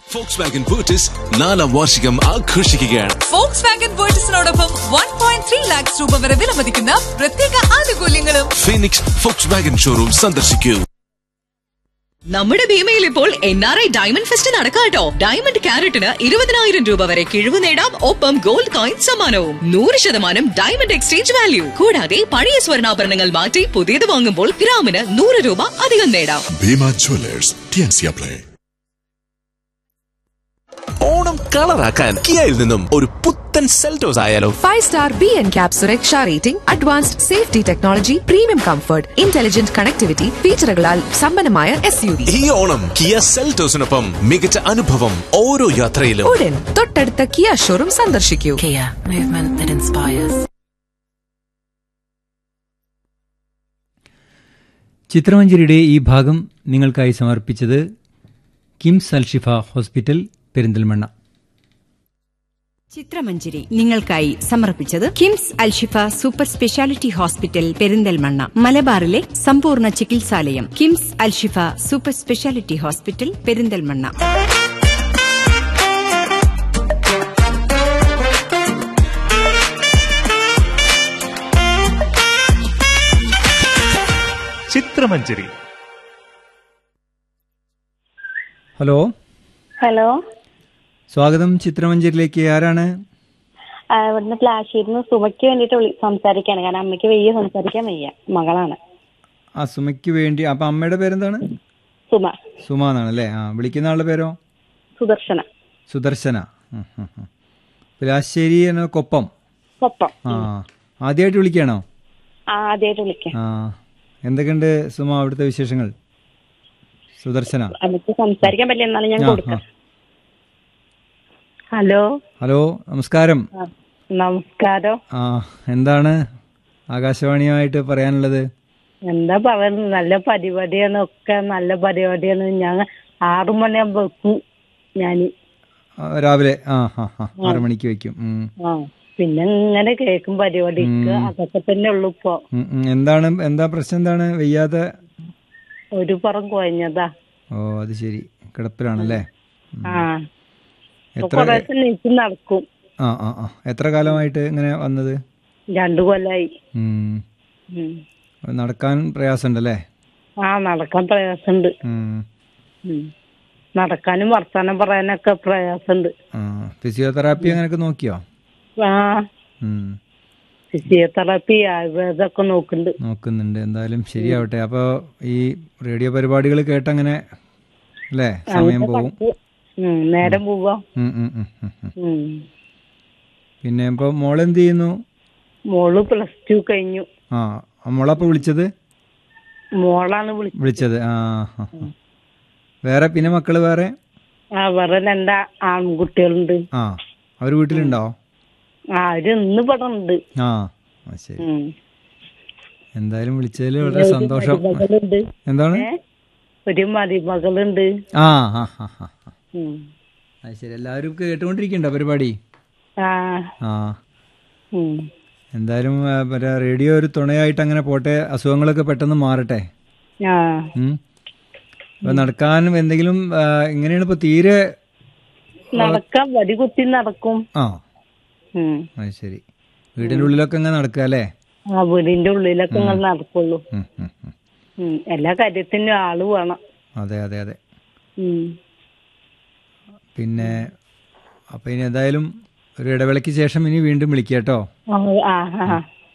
Fox Wagen ബൂട്ടിസ് നാലാം വാർഷികം ആഘോഷിക്കുകയാണ് ഫോക്സ് വാഗൻ വേർട്ടസിനോടൊപ്പം വൺ പോയിന്റ് ത്രീ ലാക്സ് രൂപ വരെ വിലമതിക്കുന്ന പ്രത്യേക ആനുകൂല്യങ്ങളും ഫീനിക്സ് ഫോക്സ് വാഗൻ ഷോറൂം സന്ദർശിക്കൂ നമ്മുടെ ഭീമയിൽ ഇപ്പോൾ N R I diamond fest നടക്കാട്ടോ ഡയമണ്ട് ക്യാരറ്റിന് ഇരുപതിനായിരം രൂപ വരെ കിഴിവ് നേടാം ഒപ്പം ഗോൾഡ് കോയിൻ സമ്മാനവും നൂറ് ശതമാനം ഡയമണ്ട് എക്സ്ചേഞ്ച് വാല്യൂ കൂടാതെ പഴയ സ്വർണ്ണാഭരണങ്ങൾ മാറ്റി പുതിയത് വാങ്ങുമ്പോൾ ഗ്രാമിന് നൂറ് രൂപ അധികം നേടാം Bhima Jewelers, TNC Play. Onam കളറാക്കാൻ കിയയിൽ നിന്നും ഒരു പുത്തൻ സെൽറ്റോസ് ആയാലോ five star B N cap സുരക്ഷ rating advanced safety technology premium comfort intelligent connectivity ഫീച്ചറുകളാൽ സമ്പന്നമായ എസ് യു വി ഈ ഓണം കിയ സെൽറ്റോസിനൊപ്പം മികച്ച അനുഭവം ഓരോ യാത്രയിലും ഉടൻ തൊട്ടടുത്ത കിയ ഷോറൂം സന്ദർശിക്കൂ Kia, movement that inspires. ചിത്രമഞ്ജരിയുടെ ഈ ഭാഗം നിങ്ങൾക്കായി സമർപ്പിച്ചത് കിംസ് അൽഷിഫ ഹോസ്പിറ്റൽ പെരിന്തൽമണ്ണ ചിത്രമഞ്ജരി നിങ്ങൾക്കായി സമർപ്പിച്ചത് KIMS Alshifa super speciality hospital Perinthalmanna മലബാറിലെ സമ്പൂർണ്ണ ചികിത്സാലയം KIMS Alshifa super speciality hospital Perinthalmanna ചിത്രമഞ്ജരി ഹലോ ഹലോ സ്വാഗതം ചിത്രമഞ്ജരിയിലേക്ക് ആരാണ് ആ, ഇവിടുന്ന് പ്ലാശ്ശേരിന്ന് സുമയ്ക്ക് വേണ്ടിയിട്ട് വിളി സംസാരിക്കാണ് കാരണം അമ്മയ്ക്ക് വയ്യ സംസാരിക്കാൻ വയ്യ മകളാണ് ആ സുമയ്ക്ക് വേണ്ടി അപ്പം അമ്മയുടെ പേരെന്താണ് സുമ സുമ എന്നാണ് അല്ലേ ആ വിളിക്കുന്ന ആളുടെ പേരോ സുദർശന സുദർശന ഉം, ഉം, ഉം. പിലാശ്ശേരി എന്ന കൊപ്പം ഒപ്പം ആ ആദ്യമായിട്ട് വിളിക്കുകയാണോ ആ ആദ്യമായിട്ട് വിളിക്കാം ആ എന്തൊക്കെയുണ്ട് സുമ അവിടുത്തെ വിശേഷങ്ങൾ സുദർശന അമ്മയ്ക്ക് സംസാരിക്കാൻ പറ്റില്ല എന്നാലും ഞാൻ ആ, കൊടുക്കാം ആ. ഹലോ ഹലോ നമസ്കാരം ആ, നമസ്കാരം ആ എന്താണ് ആകാശവാണിയുമായിട്ട് പറയാനുള്ളത് എന്താ പറയുന്നത് നല്ല പരിപാടിയാണ് ഒക്കെ നല്ല പരിപാടിയാണ് ഞാൻ ആറു മണിയാകുമ്പോ വെക്കും ഞാൻ ആ, രാവിലെ ആ ഹാ ഹാ ആറ് മണിക്ക് വയ്ക്കും ഉം. ആ പിന്നെ ഇങ്ങനെ കേൾക്കും പരിപാടിക്ക് ഉം. അതൊക്കെ തന്നെ ഉള്ളു ഇപ്പൊ ഉം, ഉം. എന്താണ് എന്താ പ്രശ്നം എന്താണ് വയ്യാതെ ഒരു പുറം കുഴഞ്ഞതാ ഓ അത് ശരി കിടപ്പിലാണല്ലേ ഉം. ആ ഇപ്പൊ എത്ര കുറേശ്ശെ നീച്ച് നടക്കും ആ ആ ആ എത്ര കാലമായിട്ട് ഇങ്ങനെ വന്നത് രണ്ടു കൊല്ലായി ഉം. ഉം. നടക്കാൻ പ്രയാസമുണ്ടല്ലേ ആ നടക്കാൻ പ്രയാസമുണ്ട് ഉം. ഉം. നടക്കാനും വർത്താനം പറയാനൊക്കെ പ്രയാസമുണ്ട് ആ ഫിസിയോതെറാപ്പി അങ്ങനെയൊക്കെ നോക്കിയോ ആ ഉം. ഫിസിയോതെറാപ്പി ആയുർവേദമൊക്കെ നോക്കുന്നുണ്ട് നോക്കുന്നുണ്ട് എന്തായാലും ശരിയാവട്ടെ അപ്പോൾ ഈ റേഡിയോ പരിപാടികൾ കേട്ടങ്ങനെ അല്ലേ സമയം പോവും ഉം, നേരം പോവാ ഉം, ഉം, ഉം, ഉം, ഉം. ഉം. പിന്നെ ഇപ്പോൾ മോളെന്ത് ചെയ്യുന്നു മോള് പ്ലസ് ടു കഴിഞ്ഞു ആ മോളപ്പോൾ വിളിച്ചത് മോളാണ് വിളിച്ചത് വിളിച്ചത് ആ ആ, ആ. വേറെ പിന്നെ മക്കള് വേറെ ആ വേറെ രണ്ട് ആൺകുട്ടികളുണ്ട് ആ അവർ വീട്ടിലുണ്ടോ ആ അവര് ഇന്ന് ഇവിടെ ഉണ്ട് ആ ആ, ശരി ഉം. എന്തായാലും വിളിച്ചതിൽ വളരെ സന്തോഷം മരുമകളുണ്ട് എന്താണ് ഏ? ഒരു മരുമകളുണ്ട് ആ ആ ആ ആ ആ. ഉം. അത് ശരി എല്ലാവരും കേട്ടുകൊണ്ടിരിക്കണ്ടോ പരിപാടി ആ ആ ഉം. എന്തായാലും ആ, മറ്റേ റേഡിയോ ഒരു തുണയായിട്ട് അങ്ങനെ പോട്ടെ അസുഖങ്ങളൊക്കെ പെട്ടെന്ന് മാറട്ടെ ആ ഉം. അപ്പൊ നടക്കാനും എന്തെങ്കിലും ആ, ഇങ്ങനെയാണ് ഇപ്പൊ തീരെ നടക്കാൻ വടി കുത്തി നടക്കും ആ ഉം. അത് ശരി വീടിന്റെ ഉള്ളിലൊക്കെ അങ്ങനെ നടക്കുക അല്ലേ ആ വീടിന്റെ ഉള്ളിലൊക്കെ ഇങ്ങനെ നടക്കുള്ളൂ ഉം, ഉം, ഉം. ഉം. എല്ലാ കാര്യത്തിനും ആള് വേണം അതെ അതെ അതെ ഉം. പിന്നെ അപ്പൊ ഇനി എന്തായാലും ഒരു ഇടവേളയ്ക്ക് ശേഷം ഇനി വീണ്ടും വിളിക്കുക കേട്ടോ ആ, ആ ആ